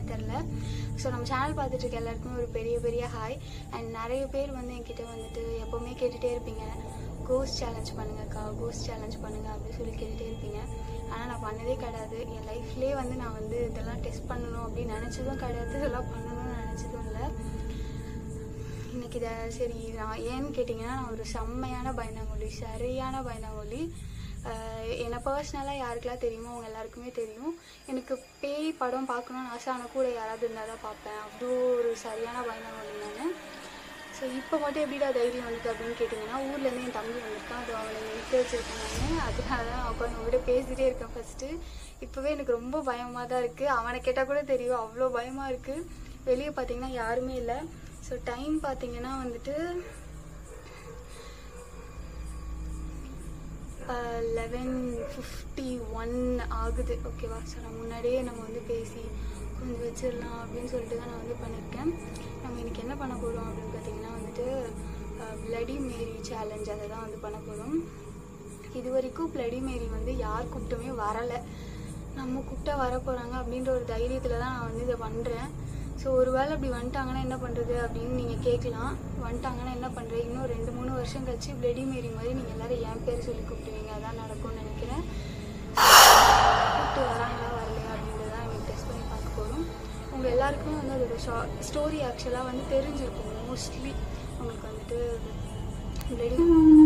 தெரில ஸோ நம்ம சேனல் பார்த்துட்டு இருக்க எல்லாருக்குமே ஒரு பெரிய பெரிய ஹாய் அண்ட் நிறைய பேர் வந்து என்கிட்ட வந்துட்டு எப்போவுமே கேட்டுகிட்டே இருப்பீங்க கோஸ்ட் சேலஞ்ச் பண்ணுங்கக்கா கோஸ்ட் சேலஞ்ச் பண்ணுங்க அப்படின்னு சொல்லி கேட்டுகிட்டே இருப்பீங்க ஆனால் நான் பண்ணதே கிடையாது என் லைஃப்லேயே வந்து நான் வந்து இதெல்லாம் டெஸ்ட் பண்ணணும் அப்படின்னு நினச்சதும் கிடையாது இதெல்லாம் பண்ணணும்னு நினச்சதும் இல்லை இன்னைக்கு இதை சரி நான் ஏன்னு கேட்டிங்கன்னா நான் ஒரு செம்மையான பயந்தாங்கொல்லி சரியான பயந்தாங்கொல்லி ஆஹ் என்னை பர்சனலாக யாருக்கெல்லாம் தெரியுமோ அவங்க எல்லாருக்குமே தெரியும் எனக்கு பேய் படம் பார்க்கணும்னு ஆசை ஆனால் கூட யாராவது இருந்தால் தான் பார்ப்பேன் அவ்வளோ ஒரு சரியான பயந்தாங்கொல்லி நான் ஸோ இப்போ மட்டும் எப்படிடா தைரியம் வந்துட்டு அப்படின்னு கேட்டிங்கன்னா ஊர்லேருந்து என் தம்பி வந்திருக்கான் அது அவனை நிறுத்தி வச்சிருக்கேன் நான் அதனால தான் நான் உட்காந்து உங்ககிட்ட பேசிகிட்டே இருக்கேன் ஃபஸ்ட்டு இப்போவே எனக்கு ரொம்ப பயமாக தான் இருக்குது அவனை கேட்டால் கூட தெரியும் அவ்வளோ பயமாக இருக்குது வெளியே பார்த்தீங்கன்னா யாருமே இல்லை ஸோ டைம் பார்த்தீங்கன்னா வந்துட்டு லெவன் ஃபிஃப்டி ஒன் ஆகுது ஓகேவா ஸோ நான் முன்னாடியே நம்ம வந்து பேசி கொஞ்சம் வச்சிடலாம் அப்படின்னு சொல்லிட்டு தான் நான் வந்து பண்ணியிருக்கேன் நம்ம இன்னைக்கு என்ன பண்ண போகிறோம் அப்படின்னு பார்த்தீங்கன்னா வந்துட்டு பிளடி மேரி சேலஞ்ச் அதை தான் வந்து பண்ண போகிறோம் இது வரைக்கும் பிளடி மேரி வந்து யார் கூப்பிட்டுமே வரலை நம்ம கூப்பிட்டா வர போகிறாங்க அப்படின்ற ஒரு தைரியத்தில் தான் நான் வந்து இதை பண்ணுறேன் ஸோ ஒருவேளை அப்படி வந்துட்டாங்கன்னா என்ன பண்ணுறது அப்படின்னு நீங்கள் கேட்கலாம் வந்துட்டாங்கன்னா என்ன பண்ணுறது இன்னும் ரெண்டு மூணு வருஷம் கழிச்சு பிளடி மேரி மாதிரி நீங்கள் எல்லாரும் என் பேர் சொல்லி கூப்பிடுவீங்க அதான் நடக்கும்னு நினைக்கிறேன் கூப்பிட்டு வராங்களா வரலையா அப்படின்றத எனக்கு டெஸ்ட் பண்ணி பார்க்க போகிறோம் உங்கள் எல்லாருக்குமே வந்து அதோட ஷா ஸ்டோரி ஆக்சுவலாக வந்து தெரிஞ்சிருக்கும் மோஸ்ட்லி உங்களுக்கு வந்துட்டு பிளடி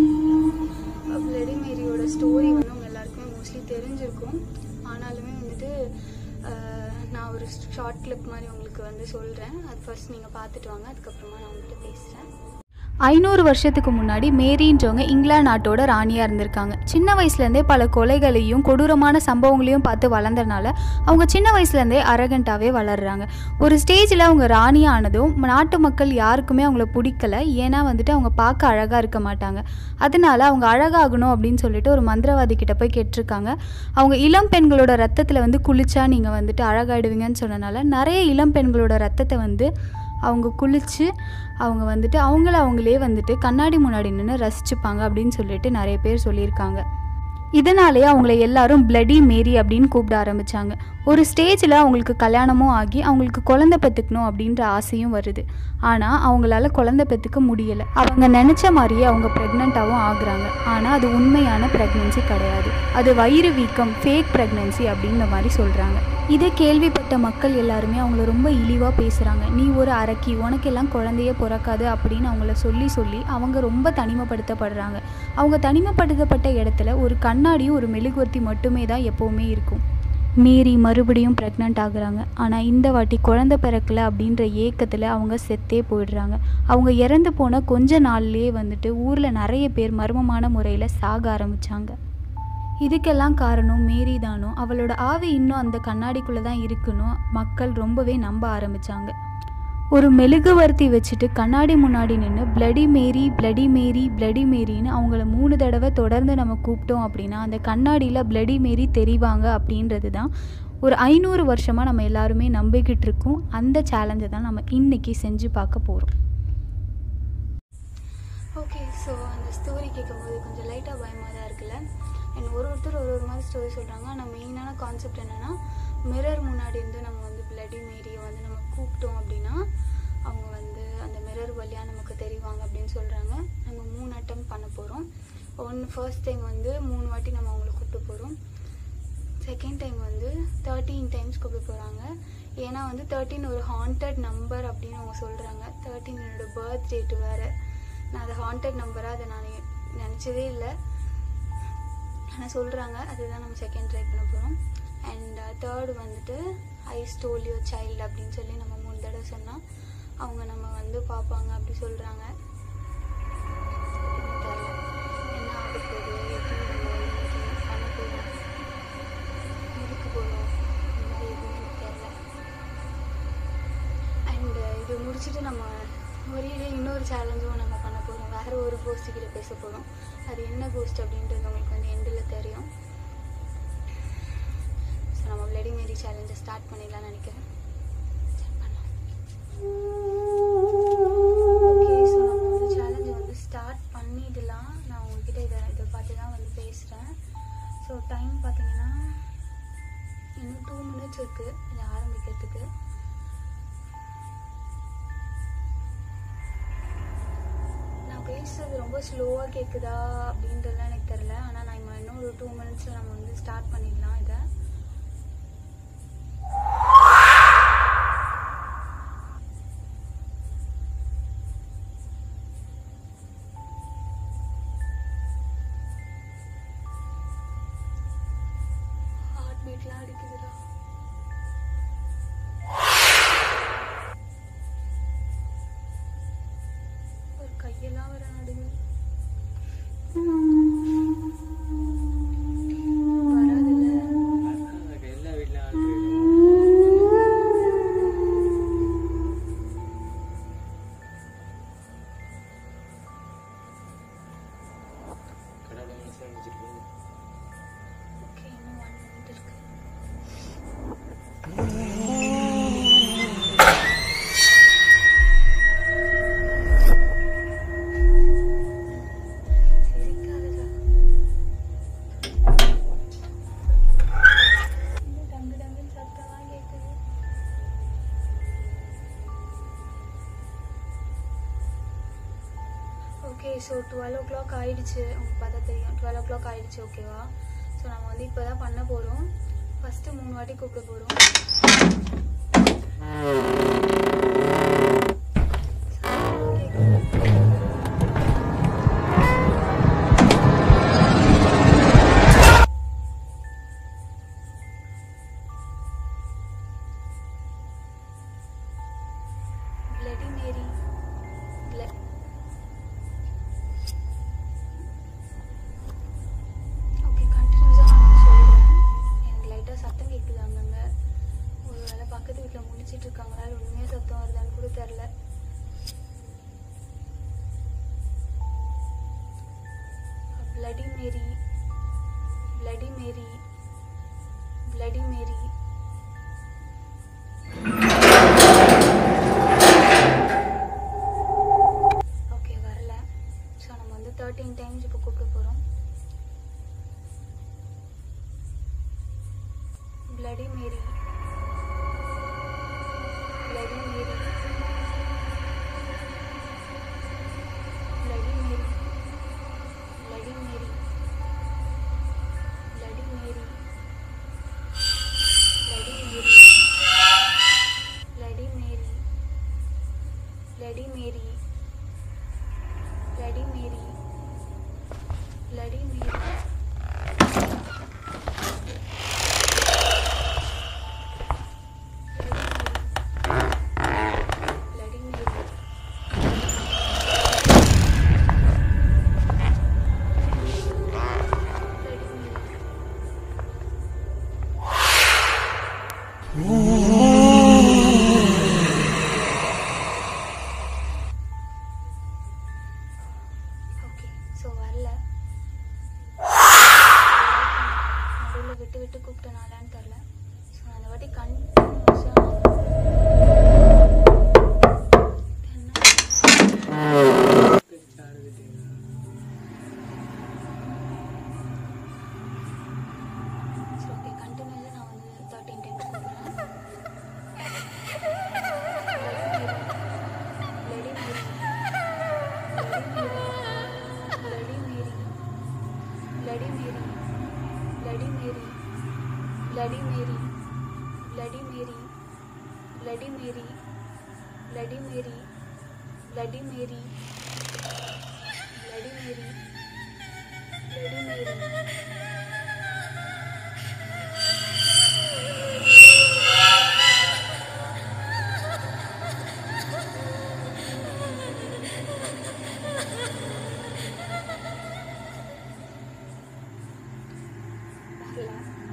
பிளடி மேரியோட ஸ்டோரி வந்து உங்கள் எல்லாருக்குமே மோஸ்ட்லி தெரிஞ்சிருக்கும் ஆனாலுமே வந்துட்டு அஹ், நான் ஒரு ஷார்ட் கிளிப் மாதிரி உங்களுக்கு வந்து சொல்கிறேன் அது ஃபர்ஸ்ட் நீங்கள் பார்த்துட்டு வாங்க அதுக்கப்புறமா நான் உங்கள்கிட்ட பேசுகிறேன் ஐநூறு வருஷத்துக்கு முன்னாடி மேரின்றவங்க இங்கிலாந்து நாட்டோட ராணியாக இருந்திருக்காங்க சின்ன வயசுலேருந்தே பல கொலைகளையும் கொடூரமான சம்பவங்களையும் பார்த்து வளர்ந்தனால அவங்க சின்ன வயசுலேருந்தே அரகண்ட்டாகவே வளர்றாங்க ஒரு ஸ்டேஜில் அவங்க ராணி ஆனதும் நாட்டு மக்கள் யாருக்குமே அவங்கள பிடிக்கல ஏன்னா வந்துட்டு அவங்க பார்க்க அழகாக இருக்க மாட்டாங்க அதனால அவங்க அழகாகணும் அப்படின்னு சொல்லிட்டு ஒரு மந்திரவாதி கிட்ட போய் கேட்டிருக்காங்க அவங்க இளம் பெண்களோட ரத்தத்தில் வந்து குளிச்சா நீங்கள் வந்துட்டு அழகாயிடுவீங்கன்னு சொன்னனால நிறைய இளம் பெண்களோட ரத்தத்தை வந்து அவங்க குளித்து அவங்க வந்துட்டு அவங்கள அவங்களே வந்துட்டு கண்ணாடி முன்னாடி நின்று ரசிச்சுப்பாங்க அப்படின்னு சொல்லிட்டு நிறைய பேர் சொல்லியிருக்காங்க இதனாலேயே அவங்கள எல்லாரும் பிளடி மேரி அப்படின்னு கூப்பிட ஆரம்பித்தாங்க ஒரு ஸ்டேஜில் அவங்களுக்கு கல்யாணமும் ஆகி அவங்களுக்கு குழந்தை பெற்றுக்கணும் அப்படின்ற ஆசையும் வருது ஆனால் அவங்களால குழந்தை பெற்றுக்க முடியலை அவங்க நினச்ச மாதிரியே அவங்க ப்ரெக்னெண்ட்டாகவும் ஆகுறாங்க ஆனால் அது உண்மையான ப்ரெக்னென்சி கிடையாது அது வயிறு வீக்கம் ஃபேக் ப்ரெக்னென்சி அப்படின்ற மாதிரி சொல்கிறாங்க இதை கேள்விப்பட்ட மக்கள் எல்லாருமே அவங்கள ரொம்ப இழிவாக பேசுகிறாங்க நீ ஒரு அரக்கி உனக்கெல்லாம் குழந்தையே பிறக்காது அப்படின்னு அவங்கள சொல்லி சொல்லி அவங்க ரொம்ப தனிமைப்படுத்தப்படுறாங்க அவங்க தனிமைப்படுத்தப்பட்ட இடத்துல ஒரு கண்ணாடியும் ஒரு மெழுகுவர்த்தி மட்டுமே தான் எப்போவுமே இருக்கும் மீறி மறுபடியும் ப்ரெக்னென்ட் ஆகுறாங்க ஆனால் இந்த வாட்டி குழந்தை பிறக்கல அப்படின்ற ஏக்கத்தில் அவங்க செத்தே போயிடுறாங்க அவங்க இறந்து போன கொஞ்ச நாள்லேயே வந்துட்டு ஊரில் நிறைய பேர் மர்மமான முறையில் சாக ஆரம்பித்தாங்க இதுக்கெல்லாம் காரணம் மேரி தானோ அவளோட ஆவி இன்னும் அந்த கண்ணாடிக்குள்ளே தான் இருக்குன்னு மக்கள் ரொம்பவே நம்ப ஆரம்பித்தாங்க ஒரு மெழுகுவர்த்தி வச்சுட்டு கண்ணாடி முன்னாடி நின்று bloody Mary bloody Mary bloody மேரின்னு அவங்கள மூணு தடவை தொடர்ந்து நம்ம கூப்பிட்டோம் அப்படின்னா அந்த கண்ணாடியில் பிளடி மேரி தெரிவாங்க அப்படின்றது தான் ஒரு ஐநூறு வருஷமாக நம்ம எல்லாருமே நம்பிக்கிட்டு இருக்கோம் அந்த சேலஞ்சை தான் நம்ம இன்னைக்கு செஞ்சு பார்க்க போகிறோம் ஓகே ஸோ அந்த ஸ்டோரி கேட்கும்போது கொஞ்சம் லைட்டாக பயமாக தான் இருக்குல்ல அண்ட் ஒரு ஒருத்தர் ஒரு ஒரு மாதிரி ஸ்டோரி சொல்கிறாங்க ஆனால் மெயினான கான்செப்ட் என்னென்னா மிரர் முன்னாடி இருந்து நம்ம வந்து பிளடி மேரியை வந்து நம்ம கூப்பிட்டோம் அப்படின்னா அவங்க வந்து அந்த மிரர் வழியாக நமக்கு தெரிவாங்க அப்படின்னு சொல்கிறாங்க நம்ம மூணு அட்டம் பண்ண போகிறோம் ஒன்று ஃபர்ஸ்ட் டைம் வந்து மூணு வாட்டி நம்ம அவங்கள கூப்பிட்டு போகிறோம் செகண்ட் டைம் வந்து தேர்ட்டீன் டைம்ஸ் கூப்பிட்டு போகிறாங்க ஏன்னா வந்து தேர்ட்டின் ஒரு ஹாண்டட் நம்பர் அப்படின்னு அவங்க சொல்கிறாங்க தேர்ட்டின் என்னோட பர்த் டேட்டு வேறு நான் அதை ஹாண்டட் நம்பராக அதை நான் நினச்சதே இல்லை ஆனால் சொல்கிறாங்க அதுதான் நம்ம செகண்ட் ட்ரை பண்ண போகிறோம் அண்ட் தேர்டு வந்துட்டு ஐ ஸ்டோல் யூர் சைல்டு அப்படின்னு சொல்லி நம்ம மூணு தடவை சொன்னால் அவங்க நம்ம வந்து பார்ப்பாங்க அப்படி சொல்கிறாங்க என்ன ஆக போகுது எப்படி நம்ம இன்னைக்கு பண்ண போகிறோம் முடிக்க போகிறோம் இந்த மாதிரி எதுவும் எனக்கு தெரியல அண்ட் இது முடிச்சுட்டு நம்ம ஒரே இன்னொரு சேலஞ்சும் நம்ம பண்ண போகிறோம் வேற ஒரு கோஸ்ட் கிட்ட பேச போகிறோம் அது என்ன கோஸ்ட் அப்படின்றது உங்களுக்கு வந்து எண்டில் தெரியும் ஸோ நம்ம பிளடி மேரி சேலஞ்சை ஸ்டார்ட் பண்ணிடலாம்னு நினைக்கிறேன் Start பண்ணலாம். ஓகே ஸோ நம்ம வந்து சேலஞ்சை வந்து ஸ்டார்ட் பண்ணிடலாம் நான் உங்ககிட்ட இதை இதை பார்த்து தான் வந்து பேசுகிறேன் ஸோ டைம் பார்த்தீங்கன்னா இன்னும் டூ மினிட்ஸ் இருக்குது இதை ஆரம்பிக்கிறதுக்கு அது ரொம்ப ஸ்லோவாக கேட்குதா அப்படின்றதுலாம் எனக்கு தெரில ஆனால் நான் இன்னும் இன்னும் ஒரு டூ மினிட்ஸில் நம்ம வந்து ஸ்டார்ட் பண்ணிடலாம் இதை ஹார்ட் பீட்லாம் அடிக்குதுடா ஒரு கையெல்லாம் வர நடுங்குது வராதுல்ல எல்லா வீட்ல ஆள் போயிடும் கடவுளை மனசுல நினைச்சிட்டு போகுது ஓகே இன்னும் ஒன் மினிட் இருக்கு சிரிக்காதடா. இந்த டங்கு டங்குன்னு சத்தம்லாம் கேக்குது. Okay so twelve o'clock ஆயிடுச்சு உங்களுக்கு பார்த்தா தெரியும் டுவெல் ஓ கிளாக் ஆயிடுச்சு ஓகேவா ஸோ நம்ம வந்து இப்போ தான் பண்ண போகிறோம் ஃபஸ்ட்டு மூணு வாட்டி கூப்பிட போகிறோம் Bloody Mary. Bla- ஓகே கண்டினியூஸாக நான் சொல்கிறேன் எனக்கு லைட்டாக சத்தம் கேட்குது அங்கங்கே ஒரு வேளை பக்கத்து வீட்டில் முடிச்சிட்டு இருக்காங்களா இல்லை உண்மையாக சத்தம் வருதான்னு கூட தெரில bloody Mary bloody Mary bloody Mary okay வரல ஸோ நம்ம வந்து தேர்ட்டீன் டைம்ஸ் இப்போ கூப்பிட போகிறோம் bloody Mary bloody Mary bloody Mary bloody Mary bloody Mary bloody Mary bloody Mary bloody Mary Bloody Mary. Bloody Mary. Bloody Mary. Bloody Mary. Okay so வரல நடுவில் விட்டு விட்டு கூப்பிட்டனாலான்னு தெரில ஸோ அந்த வாட்டி கண்டினியூஸாக ஸோ ஓகே கண்டினியூஸாக நான் வந்து தேர்ட்டீன் டைம்ஸ் கூப்பிட்றேன் Bloody Mary. Bloody Mary. Bloody Mary. Bloody Mary. Bloody Mary. Bloody Mary. Bloody Mary. Bloody Mary. Bloody Mary. Bloody Mary. Bloody Mary. வரல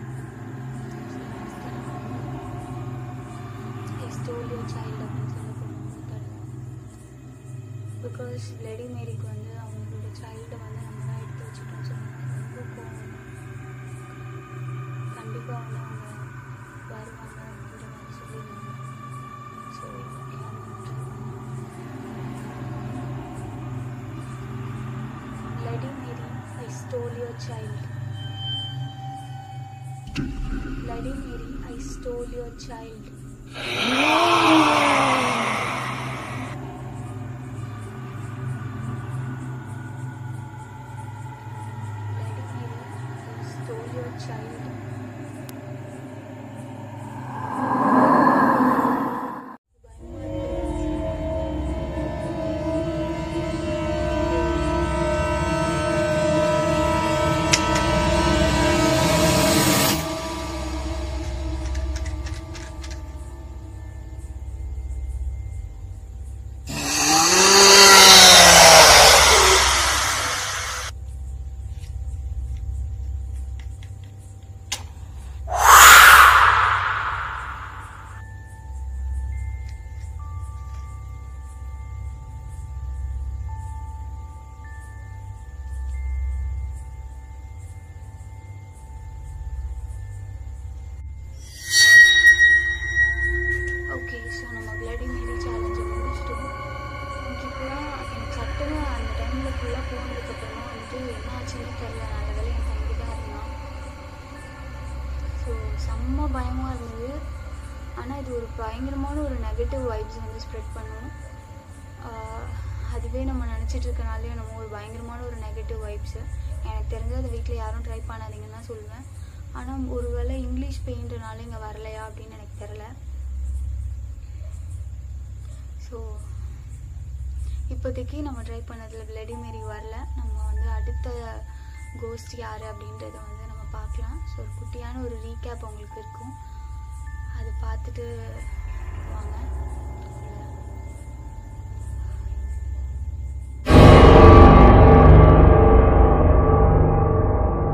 stole your child அப்படின்னு சொல்லி போடுவாங்க பிகாஸ் லெடி மேரிக்கு வந்து அவங்களோட சைல்டை வந்து நம்ம தான் எடுத்து வச்சுட்டோம்னு சொன்னாங்க ரொம்ப கோவம் கண்டிப்பாக வந்து அவங்க வருவாங்க அப்படின்ற மாதிரி சொல்லியிருந்தாங்க so lady Mary I stole your child Bloody Mary, I stole your child. Child okay so நம்ம பிளடி மேரி சேலஞ்சை முடிச்சிட்டோம் எனக்கு இப்போலாம் எனக்கு சட்டுன்னு அந்த டைமில் ஃபுல்லாக போனதுக்கப்புறமா வந்துட்டு என்ன ஆச்சுன்னே தெரில நல்ல வேலை என் தம்பி தான் இருந்தான் ஸோ செம்ம பயமாக இருந்தது ஆனால் இது ஒரு பயங்கரமான ஒரு நெகட்டிவ் வைப்ஸ் வந்து ஸ்ப்ரெட் பண்ணும் ஆஹ் அதுவே நம்ம நினச்சிட்டு இருக்கனாலே நம்ம ஒரு பயங்கரமான ஒரு நெகட்டிவ் வைப்ஸு எனக்கு தெரிஞ்சு அது வீட்டில் யாரும் ட்ரை பண்ணாதீங்கன்னு தான் சொல்லுவேன் ஆனால் ஒருவேளை இங்கிலீஷ் பெயிண்ட்னால இங்கே வரலையா அப்படின்னு எனக்கு தெரில ஸோ இப்போதைக்கு நம்ம ட்ரை பண்ணதில் பிளடி மாரி வரல நம்ம வந்து அடுத்த கோஸ்ட் யார் அப்படின்றத வந்து நம்ம பார்க்கலாம் ஸோ ஒரு குட்டியான ஒரு ரீகேப் உங்களுக்கு இருக்கும் அதை பார்த்துட்டு வாங்க